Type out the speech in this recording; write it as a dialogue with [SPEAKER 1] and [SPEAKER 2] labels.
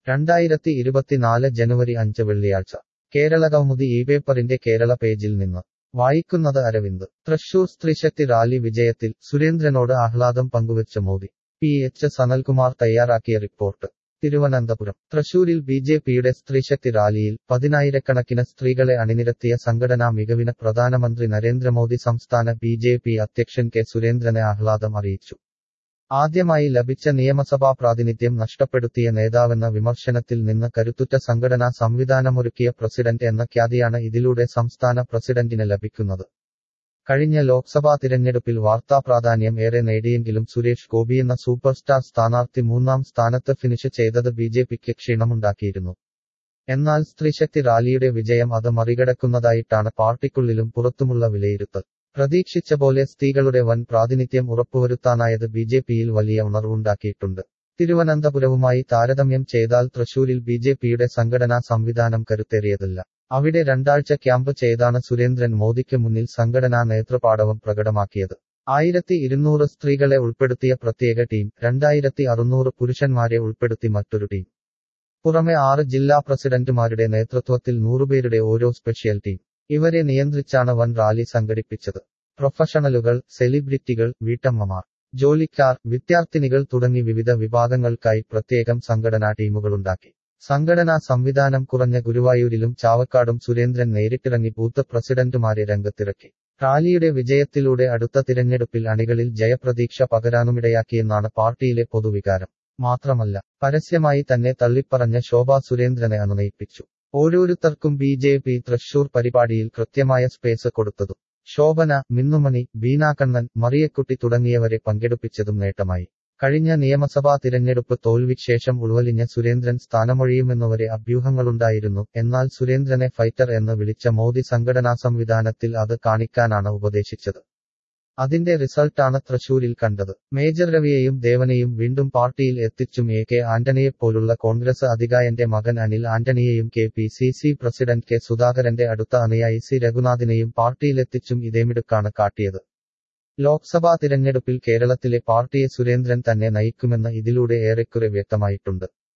[SPEAKER 1] രണ്ടായിരത്തി ഇരുപത്തിനാല് ജനുവരി അഞ്ച് വെള്ളിയാഴ്ച കേരള കൗമുദി ഈ പേപ്പറിന്റെ കേരള പേജിൽ നിന്ന് വായിക്കുന്നത് അരവിന്ദ് തൃശൂർ സ്ത്രീശക്തി റാലി വിജയത്തിൽ സുരേന്ദ്രനോട് ആഹ്ലാദം പങ്കുവച്ച മോദി പി എച്ച് സനൽകുമാർ തയ്യാറാക്കിയ റിപ്പോർട്ട് തിരുവനന്തപുരം തൃശൂരിൽ ബി ജെ പിയുടെ സ്ത്രീശക്തി റാലിയിൽ പതിനായിരക്കണക്കിന് സ്ത്രീകളെ അണിനിരത്തിയ സംഘടനാ മികവിന് പ്രധാനമന്ത്രി നരേന്ദ്രമോദി സംസ്ഥാന ബി ജെ പി അധ്യക്ഷൻ കെ സുരേന്ദ്രനെ ആഹ്ലാദം അറിയിച്ചു ആദ്യമായി ലഭിച്ച നിയമസഭാ പ്രാതിനിധ്യം നഷ്ടപ്പെടുത്തിയ നേതാവെന്ന വിമർശനത്തിൽ നിന്ന് കരുത്തുറ്റ സംഘടനാ സംവിധാനമൊരുക്കിയ പ്രസിഡന്റ് എന്ന ഖ്യാതിയാണ് ഇതിലൂടെ സംസ്ഥാന പ്രസിഡന്റിന് ലഭിക്കുന്നത് കഴിഞ്ഞ ലോക്സഭാ തിരഞ്ഞെടുപ്പിൽ വാർത്താ പ്രാധാന്യം ഏറെ നേടിയെങ്കിലും സുരേഷ് ഗോപിയെന്ന സൂപ്പർ സ്റ്റാർ സ്ഥാനാർത്ഥി മൂന്നാം സ്ഥാനത്ത് ഫിനിഷ് ചെയ്തത് ബി ജെ പിക്ക് ക്ഷീണമുണ്ടാക്കിയിരുന്നു എന്നാൽ സ്ത്രീശക്തി റാലിയുടെ വിജയം അത് മറികടക്കുന്നതായിട്ടാണ് പാർട്ടിക്കുള്ളിലും പുറത്തുമുള്ള വിലയിരുത്തൽ പ്രതീക്ഷിച്ച പോലെ സ്ത്രീകളുടെ വൻ പ്രാതിനിധ്യം ഉറപ്പുവരുത്താനായത് ബി ജെ പിയിൽ വലിയ ഉണർവുണ്ടാക്കിയിട്ടുണ്ട് തിരുവനന്തപുരവുമായി താരതമ്യം ചെയ്താൽ തൃശൂരിൽ ബി ജെ പിയുടെ സംഘടനാ സംവിധാനം കരുത്തേറിയതല്ല അവിടെ രണ്ടാഴ്ച ക്യാമ്പ് ചെയ്താണ് സുരേന്ദ്രൻ മോദിക്ക് മുന്നിൽ സംഘടനാ നേതൃപാടവം പ്രകടമാക്കിയത് ആയിരത്തി ഇരുന്നൂറ് സ്ത്രീകളെ ഉൾപ്പെടുത്തിയ പ്രത്യേക ടീം രണ്ടായിരത്തി അറുന്നൂറ് പുരുഷന്മാരെ ഉൾപ്പെടുത്തി മറ്റൊരു ടീം പുറമെ ആറ് ജില്ലാ പ്രസിഡന്റുമാരുടെ നേതൃത്വത്തിൽ നൂറുപേരുടെ ഓരോ സ്പെഷ്യൽ ടീം ഇവരെ നിയന്ത്രിച്ചാണ് വൻ റാലി സംഘടിപ്പിച്ചത് പ്രൊഫഷണലുകൾ സെലിബ്രിറ്റികൾ വീട്ടമ്മമാർ ജോലിക്കാർ വിദ്യാർത്ഥിനികൾ തുടങ്ങി വിവിധ വിഭാഗങ്ങൾക്കായി പ്രത്യേകം സംഘടനാ ടീമുകളുണ്ടാക്കി സംഘടനാ സംവിധാനം കുറഞ്ഞ ഗുരുവായൂരിലും ചാവക്കാടും സുരേന്ദ്രൻ നേരിട്ടിറങ്ങി ബൂത്ത് പ്രസിഡന്റുമാരെ രംഗത്തിറക്കി റാലിയുടെ വിജയത്തിലൂടെ അടുത്ത തിരഞ്ഞെടുപ്പിൽ അണികളിൽ ജയപ്രതീക്ഷ പകരാനുമിടയാക്കിയെന്നാണ് പാർട്ടിയിലെ പൊതുവികാരം മാത്രമല്ല പരസ്യമായി തന്നെ തള്ളിപ്പറഞ്ഞ ശോഭാ സുരേന്ദ്രനെ അനുനയിപ്പിച്ചു ഓരോരുത്തർക്കും ബി ജെ പി തൃശൂർ പരിപാടിയിൽ കൃത്യമായ സ്പേസ് കൊടുത്തതും ശോഭന മിന്നുമണി ബീനാക്കണ്ണൻ മറിയക്കുട്ടി തുടങ്ങിയവരെ പങ്കെടുപ്പിച്ചതും നേട്ടമായി കഴിഞ്ഞ നിയമസഭാ തിരഞ്ഞെടുപ്പ് തോൽവിക്ക് ശേഷം ഉൾവലിഞ്ഞ സുരേന്ദ്രൻ സ്ഥാനമൊഴിയുമെന്നുവരെ അഭ്യൂഹങ്ങളുണ്ടായിരുന്നു എന്നാൽ സുരേന്ദ്രനെ ഫൈറ്റർ എന്ന് വിളിച്ച മോദി സംഘടനാ സംവിധാനത്തിൽ അത് കാണിക്കാനാണ് ഉപദേശിച്ചത് അതിന്റെ റിസൾട്ടാണ് തൃശൂരിൽ കണ്ടത് മേജർ രവിയെയും ദേവനെയും വീണ്ടും പാർട്ടിയിൽ എത്തിച്ചും എ കെ ആന്റണിയെപ്പോലുള്ള കോൺഗ്രസ് അധികായന്റെ മകൻ അനിൽ ആന്റണിയെയും K P C C president K സുധാകരന്റെ അടുത്ത അനുയായി സി രഘുനാഥിനെയും പാർട്ടിയിലെത്തിച്ചും ഇതേമിടുക്കാണ് കാട്ടിയത് ലോക്സഭാ തിരഞ്ഞെടുപ്പിൽ കേരളത്തിലെ പാർട്ടിയെ സുരേന്ദ്രൻ തന്നെ നയിക്കുമെന്ന് ഇതിലൂടെ ഏറെക്കുറെ വ്യക്തമായിട്ടുണ്ട്